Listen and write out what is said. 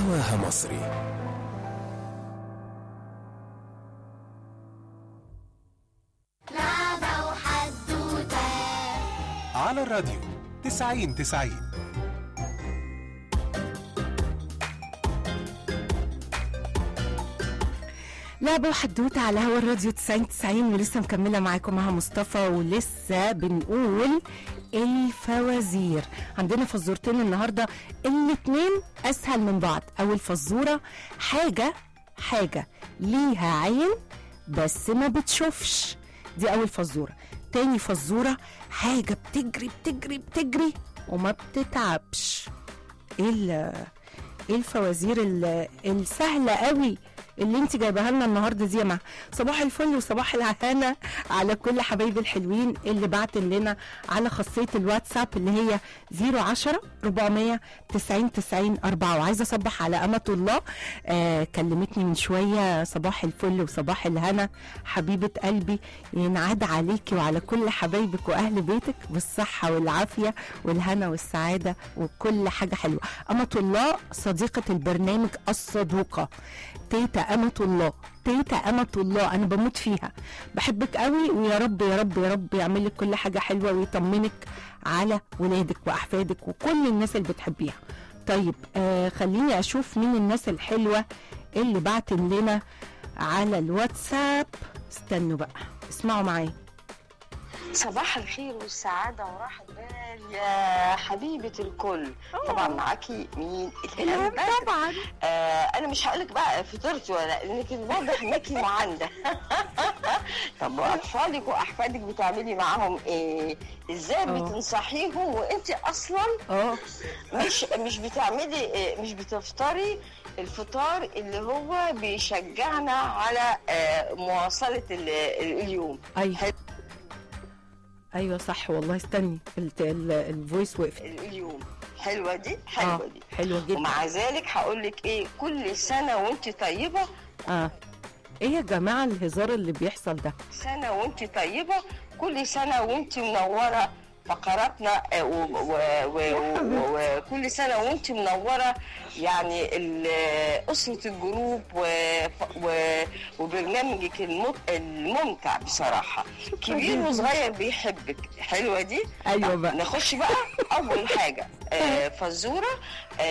هواها مصري لعبة وحدوتة على الراديو 90 90 لعبة وحدوتة على هوا الراديو 90 90 ولسه مكملة معاكم مع مصطفى ولسه بنقول الفوازير عندنا فزورتين النهاردة الاتنين أسهل من بعض أول فزورة حاجة حاجة ليها عين بس ما بتشوفش دي أول فزورة تاني فزورة حاجة بتجري بتجري بتجري وما بتتعبش ايه ال- ايه الفوازير ال- السهله قوي اللي انت جايباها لنا النهارده دي يا مع صباح الفل وصباح الهنا على كل حبايبي الحلوين اللي بعتن لنا على خاصيه الواتساب اللي هي 010 400 90 90 4 وعايزه اصبح على امه الله آه كلمتني من شويه صباح الفل وصباح الهنا حبيبه قلبي ينعاد عليكي وعلى كل حبايبك واهل بيتك بالصحه والعافيه والهنا والسعاده وكل حاجه حلوه امه الله صديقه البرنامج الصدوقه تيتا امه الله تيتا امه الله انا بموت فيها بحبك قوي ويا رب يا رب يا رب يعمل لك كل حاجه حلوه ويطمنك على ولادك واحفادك وكل الناس اللي بتحبيها طيب آه خليني اشوف مين الناس الحلوه اللي بعتن لنا على الواتساب استنوا بقى اسمعوا معايا صباح الخير والسعادة وراحة بال يا حبيبة الكل طبعا معاكي مين الهام بدر. طبعا آه انا مش هقولك بقى فطرتي ولا لا لانك واضح انك معاندة طب واطفالك واحفادك بتعملي معاهم ايه ازاي بتنصحيهم وانت اصلا اه مش مش بتعملي إيه، مش بتفطري الفطار اللي هو بيشجعنا على آه، مواصلة ال- ال- اليوم ايوه حلو. ايوه صح والله استني الت- ال- الفويس وقفت ال- اليوم حلوة دي اه حلوة دي حلوه جدا ومع ذلك هقول لك ايه كل سنه وانت طيبه اه ايه يا جماعه الهزار اللي بيحصل ده سنه وانت طيبه كل سنه وانت منوره فقراتنا آه، و- و- و- و- وكل سنه وانت منوره يعني ال- اسره الجروب و- و- وبرنامجك المت- الممتع بصراحه كبير وصغير بيحبك حلوه دي ايوه طب بقى نخش بقى اول حاجه آه، فزوره آه،